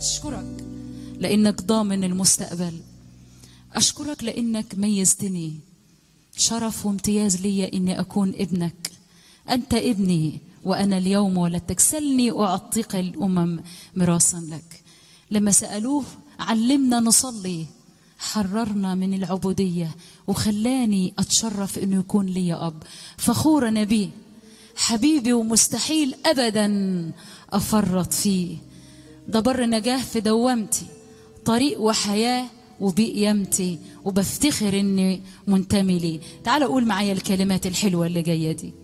أشكرك لأنك ضامن المستقبل أشكرك لأنك ميزتني شرف وامتياز لي إني أكون ابنك أنت ابني وأنا اليوم ولدتك سلني أعطيك الأمم ميراثا لك لما سألوه علمنا نصلي حررنا من العبودية وخلاني أتشرف إنه يكون لي أب فخورة نبيه حبيبي ومستحيل أبدا أفرط فيه ده بر نجاه في دوامتي طريق وحياة وبقيمتي وبفتخر إني منتمي ليه تعال قول معايا الكلمات الحلوة اللي جاية دي